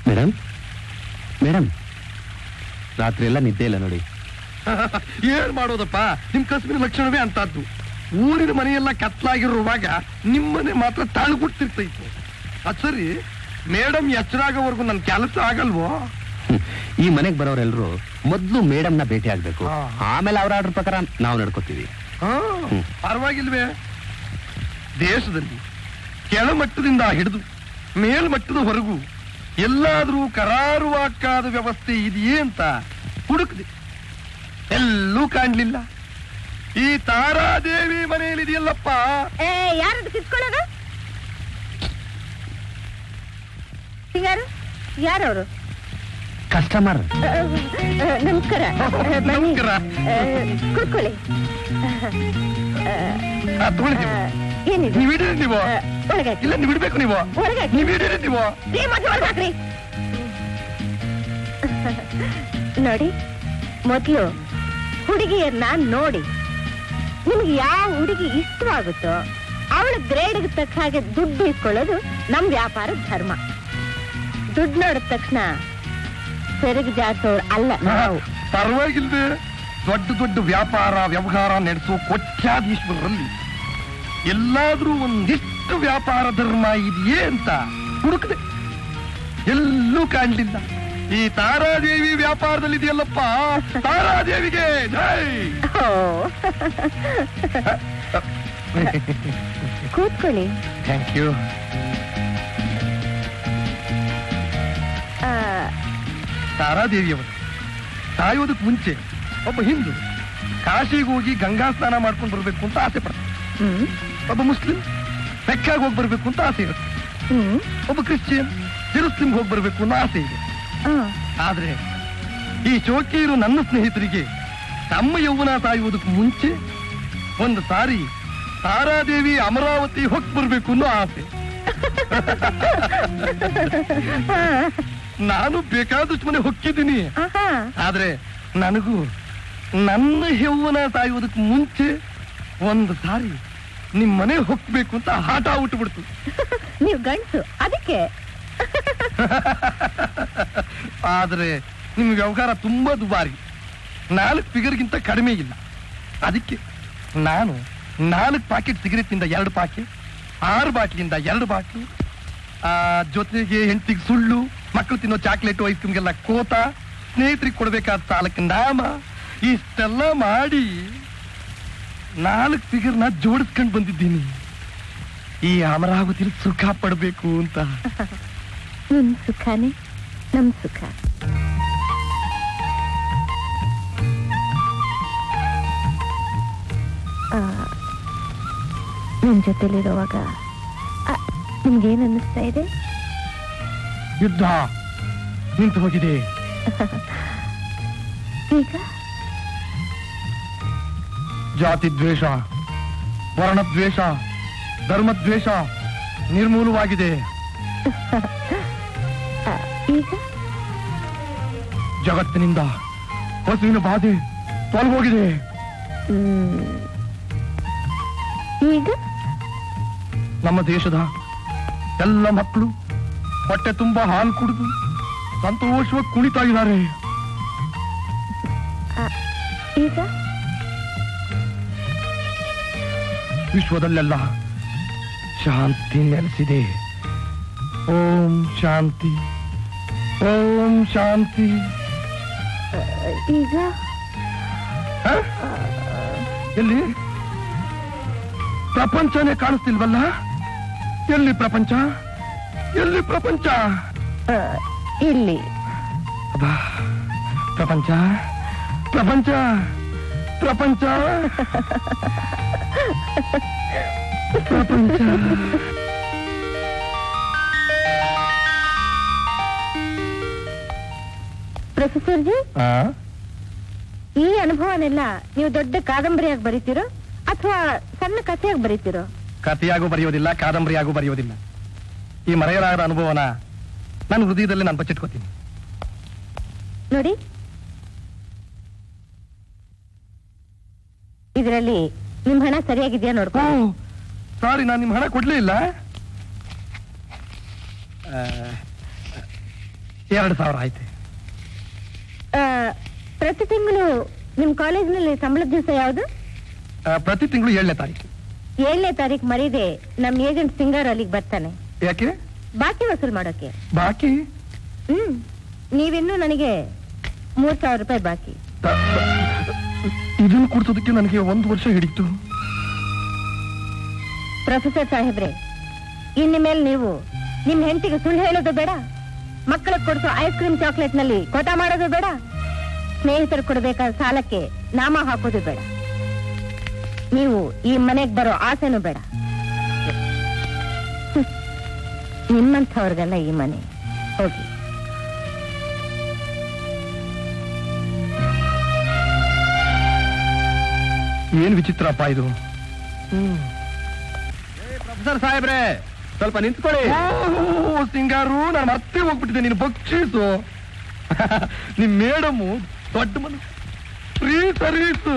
Madam madam ರಾತ್ರಿ ಎಲ್ಲ ನಿದ್ದೆ ಇಲ್ಲ ನೋಡಿ ಏನ್ ಮಾಡೋದಪ್ಪ ನಿಮ್ ಕಸ್ಬಿನ ಲಕ್ಷಣವೇ ಅಂತದ್ದು ಊರಿನ ಮನೆಯೆಲ್ಲ ಕತ್ಲಾಗಿರುವಾಗ ನಿಮ್ಮನೆ ಮಾತ್ರ ತಾಳ್ಗುಟ್ಟಿರ್ತೈತು ಅದ್ ಸರಿ ಮೇಡಮ್ ಎಚ್ಚರಾಗೋವರೆಗೂ ನನ್ ಕೆಲಸ ಆಗಲ್ವೋ ಹ್ಮ್. ಈ ಮನೆಗೆ ಬರೋರೆಲ್ಲರೂ ಮೊದಲು ಮೇಡಮ್ನ ಭೇಟಿ ಆಗ್ಬೇಕು ಹಾ. ಆಮೇಲೆ ಅವ್ರ ಆರ್ಡರ್ ಪ್ರಕಾರ ನಾವು ನಡ್ಕೋತೀವಿ ಹಾ, ಹ್ಮ್. ಪರವಾಗಿಲ್ವೇ ದೇಶದಲ್ಲಿ ಕೆಳಮಟ್ಟದಿಂದ ಹಿಡಿದು ಮೇಲ್ಮಟ್ಟದವರೆಗೂ ಎಲ್ಲಾದ್ರೂ ಕರಾರುವಾಕ್ಕಾದ ವ್ಯವಸ್ಥೆ ಇದೆಯೇ ಅಂತ ಹುಡುಕ್ದೆ ಎಲ್ಲೂ ಕಾಣ್ಲಿಲ್ಲ ಈ ತಾರಾದೇವಿ ಮನೆಯಲ್ಲಿದೆಯಲ್ಲಪ್ಪ ಏ ಯಾರದು ಕಿತ್ಕೊಳ್ಳೋದು ಯಾರು ಯಾರವರು ಕಸ್ಟಮರ್ ನಮಸ್ಕಾರ ಆ, ಬನ್ನಿ ನಮಸ್ಕಾರ. ಆ, ಕೂತ್ಕೊಳ್ಳಿ ಆ, ತಗೊಳ್ಳಿ ನೀವು. ಆ, ಏನಿದೆ ನೀವ್ ಇಡೀರಿ ನೀವು ಆ, ಒಳಗಾಕಿ ಇಲ್ಲ ನೀವ್ ಇಡ್ಬೇಕು ನೀವು ಒಳಗಾಕಿ ನೀವ್ ಇಡೀರಿ ನೀವು ರೀ, ಮೊದ್ಲು ಒಳಗಾಕ್ರಿ ನೋಡಿ ಮೊದ್ಲು ಹುಡುಗಿಯನ್ನ ನೋಡಿ ನಿಮ್ಗೆ ಯಾವ ಹುಡುಗಿ ಇಷ್ಟವಾಗುತ್ತೋ ಅವಳ ಗ್ರೇಡ್ಗೆ ತಕ್ಕ ಹಾಗೆ ದುಡ್ಡು ಇಸ್ಕೊಳ್ಳೋದು ನಮ್ ವ್ಯಾಪಾರದ ಧರ್ಮ ದುಡ್ಡು ನೋಡಿದ ತಕ್ಷಣ ಸೆರಗು ಜಾಡ್ಸೋರು ಅಲ್ಲ ನಾವು ಪರವಾಗಿಲ್ದೆ ದೊಡ್ಡ ದೊಡ್ಡ ವ್ಯಾಪಾರ ವ್ಯವಹಾರ ನಡೆಸೋ ಕೋಟ್ಯಾಧೀಶ್ವರರಲ್ಲಿ ಎಲ್ಲಾದ್ರೂ ಒಂದಿಷ್ಟು ವ್ಯಾಪಾರ ಧರ್ಮ ಇದೆಯೇ ಅಂತ ಹುಡುಕದೆ ಎಲ್ಲೂ ಕಾಣ್ಲಿಲ್ಲ ಈ ತಾರಾದೇವಿ ವ್ಯಾಪಾರದಲ್ಲಿ ಇದೆಯಲ್ಲಪ್ಪ ತಾರಾದೇವಿಗೆ ಜೈ ಓ. ಕೂತ್ಕೊಳ್ಳಿ ಥ್ಯಾಂಕ್ ಯು ಆ, ತಾರಾದೇವಿಯವರು ಸಾಯೋದಕ್ಕೆ ಮುಂಚೆ ಒಬ್ಬ ಹಿಂದೂ ಕಾಶಿಗೆ ಹೋಗಿ ಗಂಗಾ ಸ್ನಾನ ಮಾಡ್ಕೊಂಡು ಬರ್ಬೇಕು ಅಂತ ಆಸೆ ಪಡ್ತಾರೆ ಹ್ಮ್ ಒಬ್ಬ ಮುಸ್ಲಿಂ ಮೆಕ್ಕಾಗಿ ಹೋಗಿ ಬರ್ಬೇಕು ಅಂತ ಆಸೆ ಇರುತ್ತೆ ಹ್ಮ್ ಒಬ್ಬ ಕ್ರಿಶ್ಚಿಯನ್ ಜೆರುಸಲಿಂ ಹೋಗಿ ಬರ್ಬೇಕು ಅನ್ನೋ ಆಸೆ ಇದೆ ಆ. ಆದ್ರೆ ಈ ಚೋಕಿಯರು ನನ್ನ ಸ್ನೇಹಿತರಿಗೆ ತಮ್ಮ ಯೌವನ ಸಾಯುವುದಕ್ಕೆ ಮುಂಚೆ ಒಂದು ಸಾರಿ ತಾರಾದೇವಿ ಅಮರಾವತಿ ಹೋಗಿ ಬರ್ಬೇಕು ಅನ್ನೋ ಆಸೆ ಆ, ನಾನು ಬೇಕಾದಷ್ಟು ಮನೆ ಹೊಕ್ಕಿದ್ದೀನಿ ಆಹಾ. ಆದ್ರೆ ನನಗೂ ನನ್ನ ಯೌವನ ಸಾಯುವುದಕ್ಕೆ ಮುಂಚೆ ಒಂದು ಸಾರಿ ನಿಮ್ ಮನೆ ಹೊಕ್ಬೇಕು ಅಂತ ಆಟ ಬಿಡ್ತು ನೀವು ಗಂಡ್ಸು ಅದಕ್ಕೆ ಆದ್ರೆ ನಿಮ್ ವ್ಯವಹಾರ ತುಂಬಾ ದುಬಾರಿ ನಾಲ್ಕು ಫಿಗರ್ಗಿಂತ ಕಡಿಮೆ ಇಲ್ಲ ಅದಕ್ಕೆ ನಾನು ನಾಲ್ಕು ಪಾಕೆಟ್ ಸಿಗರೆಟ್ ಇಂದ ಎರಡು ಪಾಕೆಟ್ ಆರು ಬಾಟ್ಲಿಂದ ಎರಡು ಬಾಟ್ಲು ಆ ಜೊತೆಗೆ ಹೆಂಡತಿಗೆ ಸುಳ್ಳು ಮಕ್ಕಳು ತಿನ್ನೋ ಚಾಕ್ಲೇಟು ಐಸ್ ಕ್ರೀಮ್ಗೆಲ್ಲ ಕೋತ ಸ್ನೇಹಿತರಿಗೆ ಕೊಡ್ಬೇಕಾದ ಸಾಲಕ್ಕೆ ನಾಮ ಇಷ್ಟೆಲ್ಲ ಮಾಡಿ ನಾಲ್ಕು ಫಿಗರ್ನ ಜೋಡಿಸ್ಕೊಂಡು ಬಂದಿದ್ದೀನಿ ಈ ಅಮರಾವತಿಲಿ ಸುಖ ಪಡ್ಬೇಕು ಅಂತ ನಿಮ್ ಸುಖನೇ ನಮ್ ಸುಖ ಆ, ನನ್ ಜೊತೆಲಿರುವಾಗ ಆ, ನಿಮ್ಗೇನ್ ಅನ್ನಿಸ್ತಾ ಇದೆ ಯುದ್ಧ ನಿಂತು ಹೋಗಿದೆ ಈಗ ಜಾತಿ ದ್ವೇಷ ವರ್ಣದ್ವೇಷ ಧರ್ಮದ್ವೇಷ ನಿರ್ಮೂಲವಾಗಿದೆ ಆ, ಈಗ ಜಗತ್ತಿನಿಂದ ಹಸುವಿನ ಬಾಧೆ ತೊಲಗೋಗಿದೆ ಹ್ಮ್. ಈಗ ನಮ್ಮ ದೇಶದ ಎಲ್ಲ ಮಕ್ಕಳು ಹೊಟ್ಟೆ ತುಂಬಾ ಹಾಲು ಕುಡಿದು ಸಂತೋಷವಾಗಿ ಕುಣಿತಾ ಇದ್ದಾರೆ ಆ, ಈಗ ವಿಶ್ವದಲ್ಲೆಲ್ಲ ಶಾಂತಿ ನೆಲೆಸಿದೆ ಓಂ ಶಾಂತಿ ಓಂ ಶಾಂತಿ ಆ, ಈಗ ಹ? ಎಲ್ಲಿ ಪ್ರಪಂಚನೇ ಕಾಣಿಸ್ತಿಲ್ವಲ್ಲ ಎಲ್ಲಿ ಪ್ರಪಂಚ ಎಲ್ಲಿ ಪ್ರಪಂಚ ಆ, ಇಲ್ಲಿ ಅಬ್ಬಾ, ಪ್ರಪಂಚ ಪ್ರಪಂಚ ಪ್ರಪಂಚ ಪ್ರಪಂಚ ಪ್ರೊಫೆಸರ್ ಜಿ ಆ? ಈ ಅನುಭವನೆಲ್ಲ ನೀವು ದೊಡ್ಡ ಕಾದಂಬರಿಯಾಗಿ ಬರೀತಿರೋ ಅಥವಾ ಸಣ್ಣ ಕಥೆಯಾಗಿ ಬರೀತಿರೋ ಕಥೆಯಾಗೂ ಬರೆಯೋದಿಲ್ಲ ಕಾದಂಬರಿಯಾಗೂ ಬರೆಯೋದಿಲ್ಲ ಈ ಮರೆಯಲಾಗದ ಅನುಭವನ ನನ್ನ ಹೃದಯದಲ್ಲಿ ನಾನು ಬಚ್ಚಿಟ್ಕೋತೀನಿ ನೋಡಿ ಇದರಲ್ಲಿ ನಿಮ್ ಹಣ ಸರಿಯಾಗಿದೆಯಾ ನೋಡ್ಕೊ ಸಾರಿ ನಾನು ನಿಮ್ಮ ಹಣ ಕೊಡ್ಲೇ ಇಲ್ಲ ಆ, ಎರಡು ಸಾವಿರ ಆಯ್ತು ಆ, ಪ್ರತಿ ತಿಂಗಳು ನಿಮ್ ಕಾಲೇಜಿನಲ್ಲಿ ಸಂಬಳದ ದಿವಸ ಯಾವುದು ಆ, ಪ್ರತಿ ತಿಂಗಳು ಏಳನೇ ತಾರೀಕು ಏಳನೇ ತಾರೀಕು ಮರೀದೆ ನಮ್ ಏಜೆಂಟ್ ಸಿಂಗರ್ ಅಲ್ಲಿಗೆ ಬರ್ತಾನೆ ಯಾಕೆ ಬಾಕಿ ವಸೂಲ್ ಮಾಡೋಕೆ ಬಾಕಿ ಹ್ಮ್ ನೀವಿನ್ನೂ ನನಗೆ ಮೂರ್ ಸಾವಿರ ರೂಪಾಯಿ ಬಾಕಿ ತ- ತ- ಇದನ್ನು ಕೊಡ್ಸೋದಕ್ಕೆ ನನಗೆ ಒಂದು ವರ್ಷ ಹಿಡಿತು ಪ್ರೊಫೆಸರ್ ಸಾಹೇಬ್ರೆ ಇನ್ನು ಮೇಲೆ ನೀವು ನಿಮ್ ಹೆಂಡತಿಗೆ ಸುಳ್ಳು ಹೇಳೋದು ಬೇಡ ಮಕ್ಕಳಿಗೆ ಕೊಡಿಸೋ ಐಸ್ ಕ್ರೀಮ್ ಚಾಕ್ಲೇಟ್ ನಲ್ಲಿ ಕೋಟ ಮಾಡೋದು ಬೇಡ ಸ್ನೇಹಿತರು ಕೊಡಬೇಕಾದ ಸಾಲಕ್ಕೆ ನಾಮ ಹಾಕೋದು ಬೇಡ ನೀವು ಈ ಮನೆಗೆ ಬರೋ ಆಸೆನೂ ಬೇಡ ಹ್ಮ್. ನಿಮ್ಮಂಥವ್ರಿಗೆಲ್ಲ ಈ ಮನೆ ಹೋಗಿ ಏನ್ ವಿಚಿತ್ರಪ್ಪ ಇದು ಪ್ರೊಫೆಸರ್ ಸಾಹೇಬ್ರೆ ಸ್ವಲ್ಪ ನಿಂತ್ಕೊಳ್ಳಿ ಓ, ಸಿಂಗಾರು ನಾನು ಮತ್ತೆ ಹೋಗ್ಬಿಟ್ಟಿದ್ದೆ ನೀನು ಬಕ್ಷೀಸು ನಿಮ್ ಮೇಡಮು ದೊಡ್ಡ ಮನಸ್ಸು ಫ್ರೀ ಸರ್ವೀಸು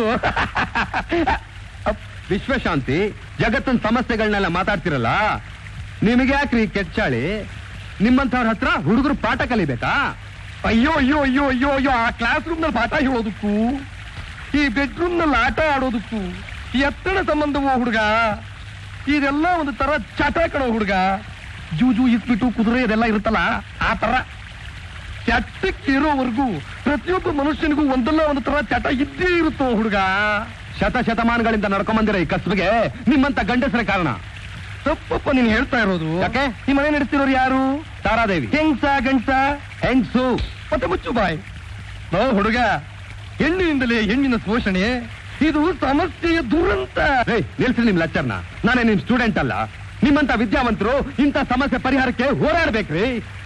ವಿಶ್ವಶಾಂತಿ ಜಗತ್ತಿನ ಸಮಸ್ಯೆಗಳನ್ನೆಲ್ಲ ಮಾತಾಡ್ತಿರಲ್ಲ ನಿಮಗೆ ಯಾಕ್ರಿ ಕೆಚ್ಚಾಳಿ ನಿಮ್ಮಂಥವ್ರ ಹತ್ರ ಹುಡುಗರು ಪಾಠ ಕಲಿಬೇಕಾ ಅಯ್ಯೋ ಅಯ್ಯೋ ಅಯ್ಯೋ ಅಯ್ಯೋ ಅಯ್ಯೋ ಆ ಕ್ಲಾಸ್ ರೂಮ್ ನಲ್ಲಿ ಪಾಠ ಹೇಳೋದಕ್ಕೂ ಈ ಬೆಡ್ರೂಮ್ ನಲ್ಲಿ ಆಟ ಆಡೋದಕ್ಕೂ ಈ ಎತ್ತಡ ಸಂಬಂಧವೋ ಹುಡುಗ ಇದೆಲ್ಲ ಒಂದು ತರ ಚಟ ಕಣೋ ಹುಡುಗ ಜೂಜು ಇಸ್ಬಿಟ್ಟು ಕುದುರೆ ಇದೆಲ್ಲ ಇರುತ್ತಲ್ಲ ಆ ತರ ಚಟಕ್ಕೆ ಇರೋವರೆಗೂ ಪ್ರತಿಯೊಬ್ಬ ಮನುಷ್ಯನಿಗೂ ಒಂದಲ್ಲ ಒಂದು ತರ ಚಟ ಇದ್ದೇ ಇರುತ್ತೋ ಹುಡುಗ ಶತ ಶತಮಾನಗಳಿಂದ ನಡ್ಕೊಂಬಂದಿರ ಈ ಕಸ್ಬಿಗೆ ನಿಮ್ಮಂತ ಗಂಡಸರ ಕಾರಣ ತಪ್ಪಪ್ಪ ನೀನ್ ಹೇಳ್ತಾ ಇರೋದು ಯಾಕೆ? ಈ ಮನೆ ನಡೆಸ್ತಿರೋರು ಯಾರು ತಾರಾದೇವಿ ಹೆಂಗ್ಸ ಗಂಡ್ಸ ಹೆಂಗ್ಸು ಮತ್ತೆ ಮುಚ್ಚು ಬಾಯ್ ನೋ ಹುಡುಗ ಹೆಣ್ಣಿನಿಂದಲೇ ಹೆಣ್ಣಿನ ಶೋಷಣೆ ಇದು ಸಮಸ್ಯೆಯ ದುರಂತ ಏಯ್ ನಿಲ್ಸಿ ನಿಮ್ ಲೆಕ್ಚರ್ನ ನಾನೇ ನಿಮ್ ಸ್ಟೂಡೆಂಟ್ ಅಲ್ಲ ನಿಮ್ಮಂತ ವಿದ್ಯಾವಂತರು ಇಂಥ ಸಮಸ್ಯೆ ಪರಿಹಾರಕ್ಕೆ ಹೋರಾಡ್ಬೇಕ್ರಿ